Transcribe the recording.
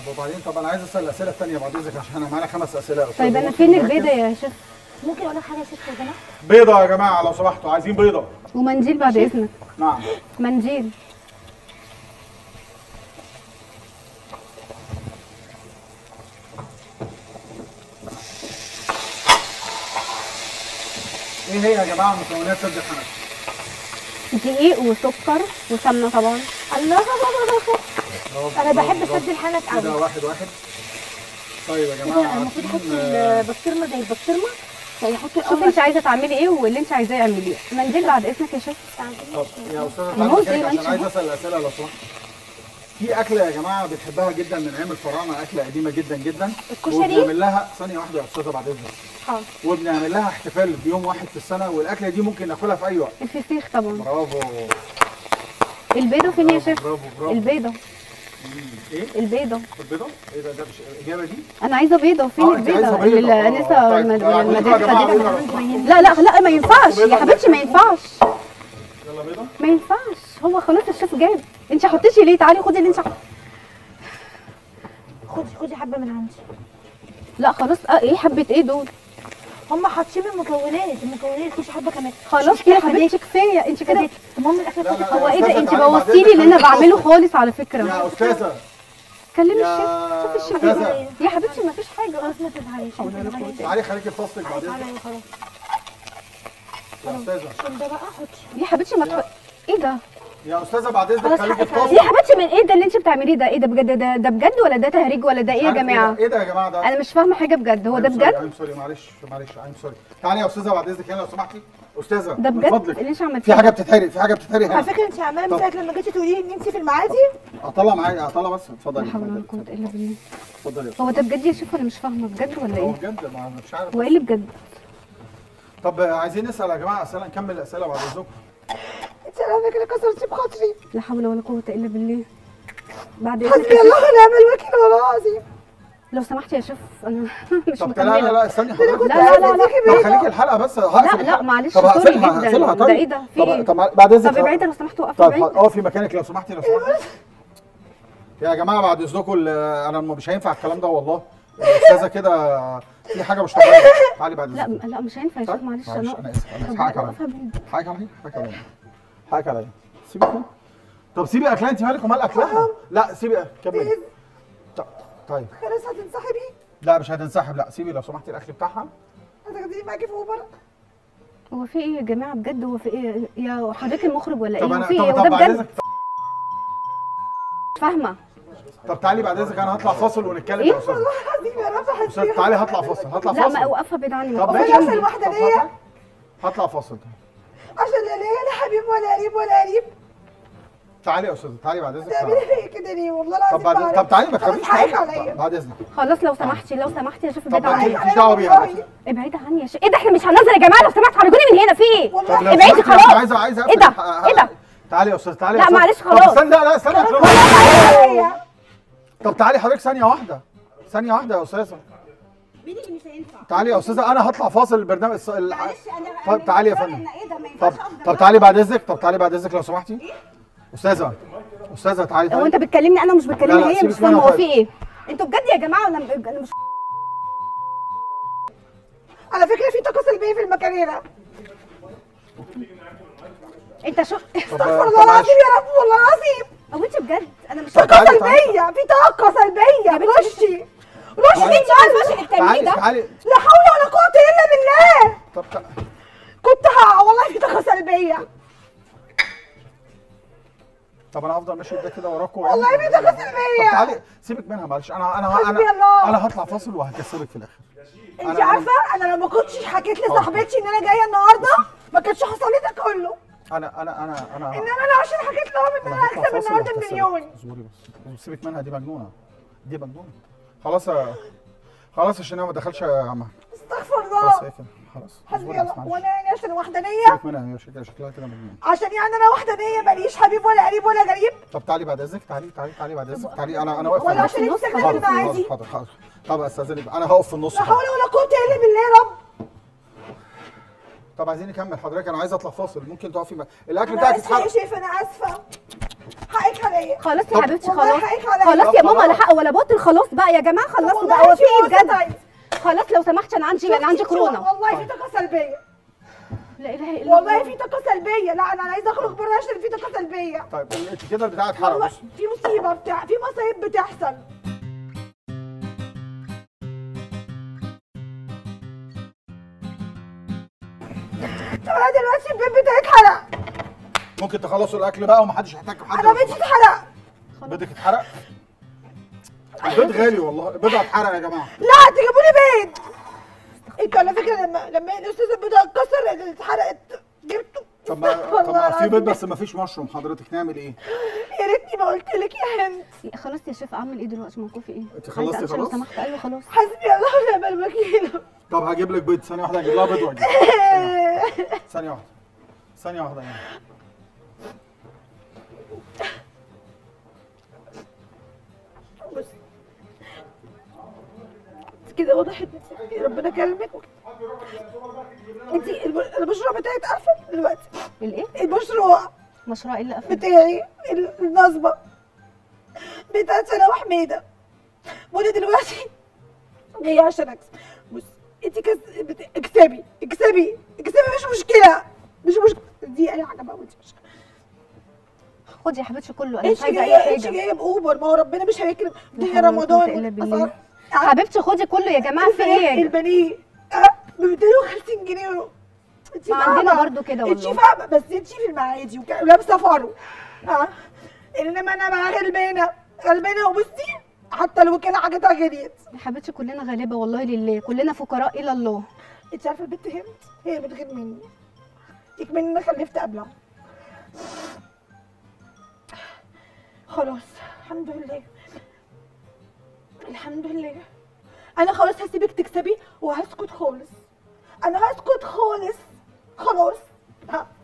طب وبعدين طب انا عايز اسال الاسئله الثانيه بعد اذنك عشان احنا معانا خمس اسئله يا أستاذ. طيب انا ممكن فين نركز؟ البيضه يا شيف ممكن اقول لك حاجه يا ست يا جماعه بيضه يا جماعه لو سمحتوا عايزين بيضه ومنديل بعد اذنك نعم منديل ايه هي يا جماعه مكونات سد الحنفي دقيق وسكر وسمنه طبعا الله انا بحب سد الحنك كده قوي واحد واحد طيب يا كده جماعه المفروض احط عارفين، آه، البسطرمه زي البسطرمه يعني احط شوفي الاول انت عايزه تعملي ايه واللي انت عايزاه اعمليه منديل بعد اذنك يا شيف طب يا استاذه ما هو تعالي زي ما عشان انت عايز اسال الاسئله لو سمحت في اكله يا جماعه بنحبها جدا من ايام الفراعنه اكله قديمه جدا جدا الكشري؟ وبنعمل لها ثانيه واحده يا استاذه بعد اذنك حاضر وبنعمل لها احتفال بيوم واحد في السنه والاكله دي ممكن ناكلها في اي وقت الفسيخ طبعا برافو البيضه فين يا شيف برافو برافو البيضه ايه البيضه البيضه ايه ده ده مش الاجابه دي انا عايزه بيضه فين آه، أنت عايزة البيضه بيضة. اللي آه، لسه طيب. المد- آه، عندكم يا جماعة المدرسه بيضة. دي لا لا لا ما ينفعش بيضة يا حبيبتي ما ينفعش يلا بيضه ما ينفعش هو خلاص الشيف جاب انت حطيتي ليه تعالي خدي اللي انت حط- خدي خدي حبه من عندي لا خلاص اه ايه حبه ايه دول هم حاطين المكونات المكونات خدي حبه كمان خلاص شوفي كده يا كده حبيبتي كفايه انت كده كده المهم الاكل لا، لا، بتاعتك هو ايه أستاذة ده انت تعالي بعد بوظتي لي إذنك اللي انا خليكي بعمله فاصل. خالص على فكره يا استاذه كلمي يا الشيف شوفي الشيف أستاذة. يا حبيبتي ما فيش حاجه خلاص ما تزعليش ما تزعليش تعالي خليكي في فصلك بعد تعالى اذنك خلاص يا استاذه عشان ده بقى حطي يا حبيبتي ما تخ... ايه ده يا استاذه بعد اذنك خلاص خليكي في حقك فصل يا حبيبتي من ايه ده اللي انت بتعمليه ده ايه ده بجد ده, ده بجد ولا ده تهريج ولا ده ايه يا عارف جماعه ايه ده يا جماعه ده انا مش فاهمه حاجه بجد هو ده بجد ايم سوري معلش معلش ايم سوري تعالي يا استاذه بعد اذنك هنا لو سمحتي استاذه ده من بجد فضلك اللي انت عملتيه في حاجه بتتحرق في حاجه بتتحرق على هنا فكره انت عماله من طب. ساعه لما جيتي تقولي لي ان انت في المعادي اطلع معايا اطلع بس اتفضلي لا حول ولا اتفضلي قوه الا بالله اتفضلي هو ده بجد يا شيف ولا مش فاهمه بجد ولا هو ايه بجد ما مش عارف هو ايه اللي بجد طب عايزين نسال يا جماعه اسئله نكمل الاسئله بعد اذنكم انت على فكره كسرتي بخاطري لا حول ولا قوه الا بالله بعد حسبي اذنك الله ونعم الوكيل والله العظيم لو سمحتي يا شيف انا مش طب لا لا مكمله لا استني حضرتك لا لا لا لا طب خليكي الحلقه بس هقفل لا الحلقة. معلش طب سوري هقفلها جدا هقفلها ده طيب ايه ده في طب ايه طب بعد اذنك طب ابعدي لو سمحتي وقفي طب بعيد اه في مكانك لو سمحتي لو سمحتي يا جماعه بعد اذنكم ال- انا مش هينفع الكلام ده والله الاستاذه كده في حاجه مش طبيعيه تعالي بعد لا اذنك لا مش هينفع يا شيف طيب، معلش معلش انا انا اسف انا طب اسف حقك عليا وقفها بعيد حقك عليا حقك عليا حقك عليا سيبك منها. طب سيبي اكلها انت مالك ومال اكلها لا سيبي كملي ط- طيب خلاص هتنسحبي لا مش هتنسحب لا سيبي لو سمحتي الاكل بتاعها هتاخديني معاكي في اوبر هو في ايه يا جماعه بجد هو في ايه يا حضرتك المخرج ولا ايه طب هو انا في طب ايه طب وده بعد بجد اذنك مش فاهمه طب تعالي بعد اذنك انا هطلع فاصل ونتكلم إيه؟ يا استاذ العظيم يا رب حسبي استاذ تعالي هطلع فاصل هطلع لا ما فاصل اوقفها بعيد عني طب وقفها ماشي فاصل جنبي. الوحدانية؟ طب هطلع فاصل عشان لا ليا لا حبيب ولا قريب ولا قريب تعالي يا استاذ تعالي بعد اذنك تعملي فيا كده ليه والله العظيم طب بعد بعرف. طب تعالي ما خلاص تخافيش حقك تعالي. عليا بعد اذنك خلاص لو سمحتي لو سمحتي يا شيف طب ابعدي عني مالكيش دعوه بيها والله. ابعدي عني يا شيف ايه ده احنا مش هننزل يا جماعه لو سمحت خرجوني من هنا في ايه والله طب لو ابعدي سمحتي، خلاص. أنا عايز عايز ايه ده؟ أقفل. ايه ده؟ تعالي يا استاذ تعالي لا، يا أستاذ. معلش طب خلاص. استنى لا لا استنى عليا. طب تعالي حضرتك ثانيه واحده ثانيه واحده يا استاذه مين اللي مش هينفع؟ تعالي يا استاذه انا هطلع فاصل البرنامج الص... ال... معلش انا طب أنا تعالي يا بالنسبة فندم. لي إن ايه ده ما طب ينفعش أقف طب تعالي بعد اذنك طب تعالي بعد اذنك لو سمحتي استاذه استاذه تعالي هو تعالي انت بتكلمني انا مش لا، بكلمها لا، هي سيبك مش فاهمه منها هو طيب. في ايه انتوا بجد يا جماعه انا انا مش على فكرة في طاقة سلبية في المكان هنا انت شو استغفر الله العظيم يا رب والله العظيم هو انت بجد انا مش طب طاقة تعالي، تعالي. سلبية في طاقة سلبية بنتي رشي رشي انت ما ينفعش انك تعملي تعالي ده تعالي لا حول ولا قوة إلا بالله طب تع- كنت ها والله في طاقة سلبية طب انا هفضل ماشي ده كده وراكم والله في طاقة طب سلبية تعالي سيبك منها معلش انا انا حسبي انا الله. انا هطلع فاصل وهكسبك في الاخر انت أنا- عارفة انا لو ما كنتش حكيت لصاحبتي ان انا جاية النهاردة ما كانش حصل لي ده كله انا انا انا انا ان انا عشان حكيت لهم ان انا هطلع هكسب فاصل النهارده وهكسبك. المليون اصبري بس سيبك منها دي مجنونه دي مجنونه خلاص يا- خلاص عشان انا ما دخلش يا عم استغفر خلاص الله هي كده خلاص حسبي اصبري بس الله معلش. وانا يعني عشان وحدانية سيبك منها هي شكلها شكلها كده مجنونه عشان يعني انا وحدانية ماليش حبيب ولا قريب ولا غريب طب تعالي بعد اذنك تعالي تعالي تعالي بعد اذنك تعالي انا انا واقف في ولا النص. عشان انت ساكنة في حاضر المعادي حاضر حاضر طب استاذنك انا هقف في النص لا حول ولا قوة الا بالله يا رب طب عايزين نكمل حضرتك انا عايز اطلع فاصل ممكن تقفي م... الاكل انا بتاعك اسفة يا اتحرق شيف انا اسفة حقك عليا خلاص يا طب- حبيبتي والله خلاص حقك عليا. خلاص يا طب ماما خلاص. لا حق ولا باطل خلاص بقى يا جماعه خلصوا والله بقى هو في انتي ايه موتة بجد عايزة. خلاص لو سمحتي انا عندي انا عندي شفتي كورونا والله في طاقه سلبيه لا اله الا والله الله في طاقه سلبيه لا انا عايزه اخرج بره عشان في طاقه سلبيه طيب انت كده البتاع اتحرق والله بص في مصيبه بتاع في مصايب بتحصل طب انا دلوقتي البيت بتاعي اتحرق ممكن تخلصوا الاكل بقى ومحدش يحتاج بحد انا بيتي اتحرق بيضك اتحرق البيض غالي والله البيض اتحرق يا جماعه لا تجيبوا لي بيت انتوا على فكره لما لما الاستاذ البيضه اتكسر اللي اتحرقت جبته طب ما طب والله ما في العظيم. بيض بس ما فيش مشروم حضرتك نعمل ايه؟ يا ريتني ما قلت لك يا هند خلاص يا شيف اعمل ايه دلوقتي موقفي ايه انت خلصتي عايزة أمشي لو خلاص؟ سمحت ايوه خلاص حسبي الله ونعم الوكيل طب هجيب لك بيض ثانيه واحده هجيب لها بيض واجيب ثانيه واحده ثانيه واحده يعني. بص انت كده واضح ان انت ربنا كرمك انت الب- المشروع بتاعي اتقفل دلوقتي الايه المشروع مشروع ايه اللي قفل بتاعي ال- النصبة بتاعت سنة وحميدة وانا دلوقتي جاية عشان اكسب بص انت كس... بت... اكسبي اكسبي اكسبي مش مشكلة مش مشكلة دي اي حاجة بقى وانت مش خدي يا حبيبتي كله انا انت مش عايزه جاية اي انت حاجه جاية باوبر ما هو ربنا مش هيكرم لا دي حول ولا قوة رمضان إلا بالله. والأسعار. حبيبتي خدي كله يا جماعه في ايه البنيه اه ب 250 جنيه انت ما عندنا فاهمة؟ برضو كده انت والله. فاهمه بس انت في المعادي وك- ولابسه فرو اه انما انا بقى غلبانه غلبانه وبصي حتى الوكاله حاجتها غليت يا حبيبتي كلنا غلابه والله لله كلنا فقراء الى الله انت عارفه البنت هند هي بتغير مني يكمن انا خلفت قبلها خلاص الحمد لله الحمد لله انا خلاص هسيبك تكسبي وهسكت خالص انا هسكت خالص خلاص ها